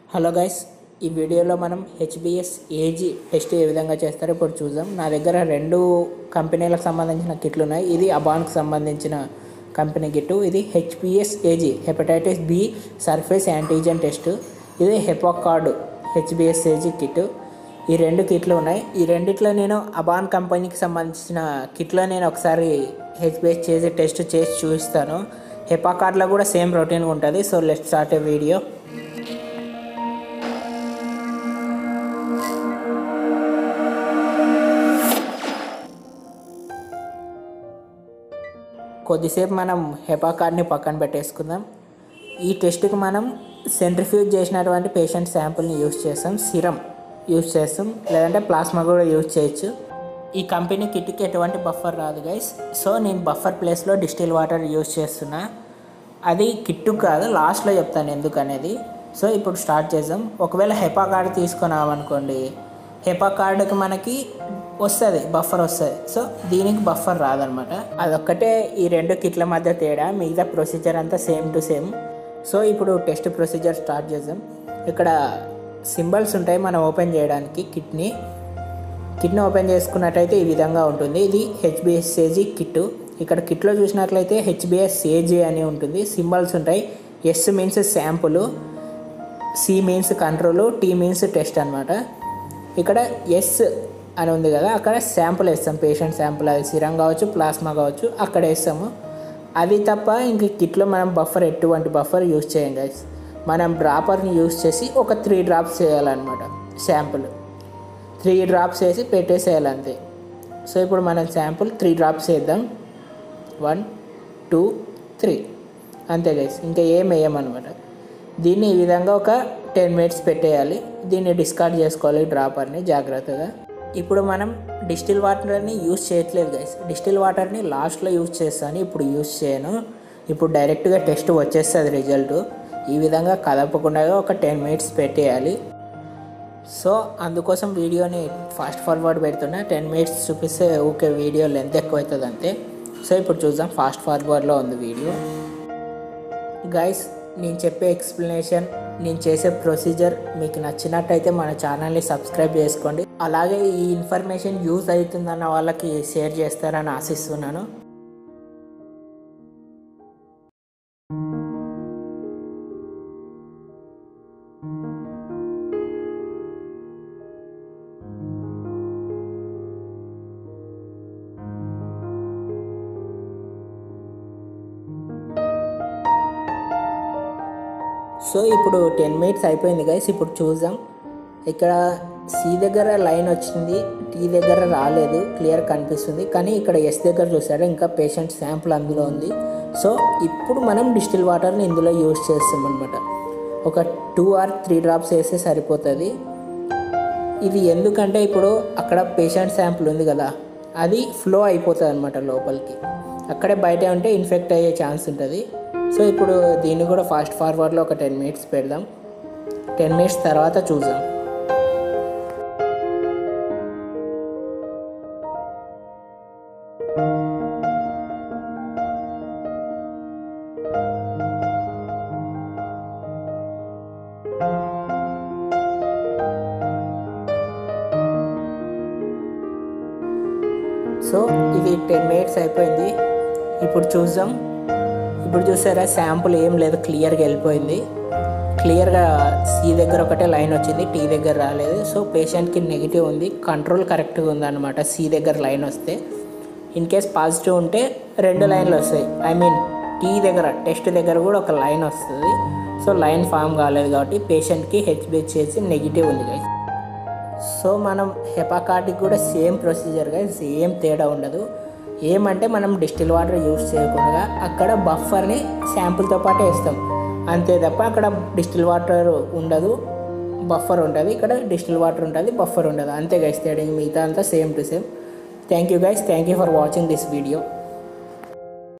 hello guys ఈ వీడియోలో మనం హెచ్బిఎస్ ఏజీ టెస్ట్ ఏ విధంగా చేస్తారో ఇప్పుడు చూద్దాం నా దగ్గర రెండు కంపెనీలకు సంబంధించిన కిట్లు ఉన్నాయి ఇది అబాన్కి సంబంధించిన కంపెనీ కిట్ ఇది HBS AG hepatitis B surface antigen test ఇది హెపోకార్డ్ హెచ్బిఎస్ ఏజీ కిట్ ఈ రెండు కిట్లు ఉన్నాయి ఈ రెండిట్లో నేను అబాన్ కంపెనీకి సంబంధించిన కిట్లో నేను ఒకసారి హెచ్బిఎస్ చేసి టెస్ట్ చేసి చూపిస్తాను హెపాకార్డ్లో కూడా సేమ్ రొటీన్గా ఉంటుంది so let start a video కొద్దిసేపు మనం హెపా కార్డ్ని పక్కన పెట్టేసుకుందాం ఈ టెస్ట్కి మనం సెంట్రిఫ్యూజ్ చేసినటువంటి పేషెంట్ శాంపుల్ని యూజ్ చేస్తాం సిరం యూజ్ చేస్తాం లేదంటే ప్లాస్మా కూడా యూజ్ చేయొచ్చు ఈ కంపెనీ కిట్కి ఎటువంటి బఫర్ రాదు గైస్ సో నేను బఫర్ ప్లేస్లో డిస్టిల్ వాటర్ యూజ్ చేస్తున్నా అది కిట్టు కాదు లాస్ట్లో చెప్తాను ఎందుకు అనేది సో ఇప్పుడు స్టార్ట్ చేద్దాం ఒకవేళ హెపా కార్డ్ తీసుకున్నామనుకోండి హెపా కార్డుకి మనకి వస్తుంది బఫర్ వస్తుంది సో దీనికి బఫర్ రాదనమాట అదొక్కటే ఈ రెండు కిట్ల మధ్య తేడా మిగతా ప్రొసీజర్ అంతా సేమ్ టు సేమ్ సో ఇప్పుడు టెస్ట్ ప్రొసీజర్ స్టార్ట్ చేద్దాం ఇక్కడ సింబల్స్ ఉంటాయి మనం ఓపెన్ చేయడానికి కిట్ని కిట్ని ఓపెన్ చేసుకున్నట్టయితే ఈ విధంగా ఉంటుంది ఇది హెచ్బిఎస్ ఏజీ కిట్ ఇక్కడ కిట్లో చూసినట్లయితే హెచ్బిఎస్ ఏజీ అని ఉంటుంది సింబల్స్ ఉంటాయి S means sample C means control T means test అనమాట ఇక్కడ ఎస్ అని ఉంది కదా అక్కడ శాంపుల్ వేస్తాం పేషెంట్ శాంపుల్ అది సిరం కావచ్చు ప్లాస్మా కావచ్చు అక్కడ వేస్తాము అది తప్ప ఇంక కిట్లో మనం బఫర్ ఎటువంటి బఫర్ యూజ్ చేయం గైస్ మనం డ్రాపర్ని యూజ్ చేసి ఒక త్రీ డ్రాప్స్ చేయాలన్నమాట శాంపుల్ త్రీ డ్రాప్స్ వేసి పెట్టేసేయాలి అంతే సో ఇప్పుడు మనం శాంపుల్ త్రీ డ్రాప్స్ వేద్దాం వన్ టూ త్రీ అంతే గైస్ ఇంకా ఏం వేయమన్నమాట దీన్ని ఈ విధంగా ఒక టెన్ మినిట్స్ పెట్టేయాలి దీన్ని డిస్కార్డ్ చేసుకోవాలి డ్రాపర్ని జాగ్రత్తగా ఇప్పుడు మనం డిస్టిల్ వాటర్ని యూజ్ చేయట్లేదు గైస్ డిస్టిల్ వాటర్ని లాస్ట్లో యూజ్ చేస్తాను ఇప్పుడు యూజ్ చేయను ఇప్పుడు డైరెక్ట్గా టెస్ట్ వచ్చేస్తుంది రిజల్ట్ ఈ విధంగా కదపకుండా ఒక టెన్ మినిట్స్ పెట్టేయాలి సో అందుకోసం వీడియోని ఫాస్ట్ ఫార్వర్డ్ పెడుతున్నా టెన్ మినిట్స్ చూపిస్తే ఓకే వీడియో లెంత్ ఎక్కువ అవుతుంది అంతే సో ఇప్పుడు చూద్దాం ఫాస్ట్ ఫార్వర్డ్లో ఉంది వీడియో గైస్ నేను చెప్పే ఎక్స్ప్లెనేషన్ నేను చేసే ప్రొసీజర్ మీకు నచ్చినట్టయితే మన ఛానల్ని సబ్స్క్రైబ్ చేసుకోండి అలాగే ఈ ఇన్ఫర్మేషన్ యూజ్ అవుతుందన్న వాళ్ళకి షేర్ చేస్తారని ఆశిస్తున్నాను సో ఇప్పుడు టెన్ మినిట్స్ అయిపోయింది గైస్ ఇప్పుడు చూద్దాం ఇక్కడ సి దగ్గర లైన్ వచ్చింది టీ దగ్గర రాలేదు క్లియర్ కనిపిస్తుంది కానీ ఇక్కడ ఎస్ దగ్గర చూసారా ఇంకా పేషెంట్ శాంపుల్ అందులో ఉంది సో ఇప్పుడు మనం డిస్టిల్ వాటర్ని ఇందులో యూజ్ చేస్తాం అనమాట ఒక టూ ఆర్ త్రీ డ్రాప్స్ వేస్తే సరిపోతుంది ఇది ఎందుకంటే ఇప్పుడు అక్కడ పేషెంట్ శాంపుల్ ఉంది కదా అది ఫ్లో అయిపోతుంది అనమాట లోపలికి అక్కడే బయట ఉంటే ఇన్ఫెక్ట్ అయ్యే ఛాన్స్ ఉంటుంది సో ఇప్పుడు దీన్ని కూడా ఫాస్ట్ ఫార్వర్డ్లో ఒక టెన్ మినిట్స్ పెడదాం టెన్ మినిట్స్ తర్వాత చూద్దాం సో ఇది టెన్ మినిట్స్ అయిపోయింది ఇప్పుడు చూద్దాం ఇప్పుడు చూసారా శాంపుల్ ఏం లేదు క్లియర్గా వెళ్ళిపోయింది క్లియర్గా సి దగ్గర ఒకటే లైన్ వచ్చింది టీ దగ్గర రాలేదు సో పేషెంట్కి నెగిటివ్ ఉంది కంట్రోల్ కరెక్ట్గా ఉందన్నమాట సి దగ్గర లైన్ వస్తే ఇన్ కేస్ పాజిటివ్ ఉంటే రెండు లైన్లు వస్తాయి ఐ మీన్ టీ దగ్గర టెస్ట్ దగ్గర కూడా ఒక లైన్ వస్తుంది సో లైన్ ఫామ్ కాలేదు కాబట్టి పేషెంట్కి హెచ్బిహెచ్ చేసి నెగిటివ్ ఉంది గైస్ సో మనం హెపాకాటిక్ కూడా సేమ్ ప్రొసీజర్గా సేమ్ తేడా ఉండదు ఏమంటే మనం డిస్టిల్ వాటర్ యూస్ చేయకుండా అక్కడ బఫర్ని శాంపుల్తో పాటు వేస్తాం అంతే తప్ప అక్కడ డిస్టిల్ వాటర్ ఉండదు బఫర్ ఉంటుంది ఇక్కడ డిస్టిల్ వాటర్ ఉంటుంది బఫర్ ఉండదు అంతే గైస్ తేడా మిగతా అంతా same to same thank you guys thank you for watching this video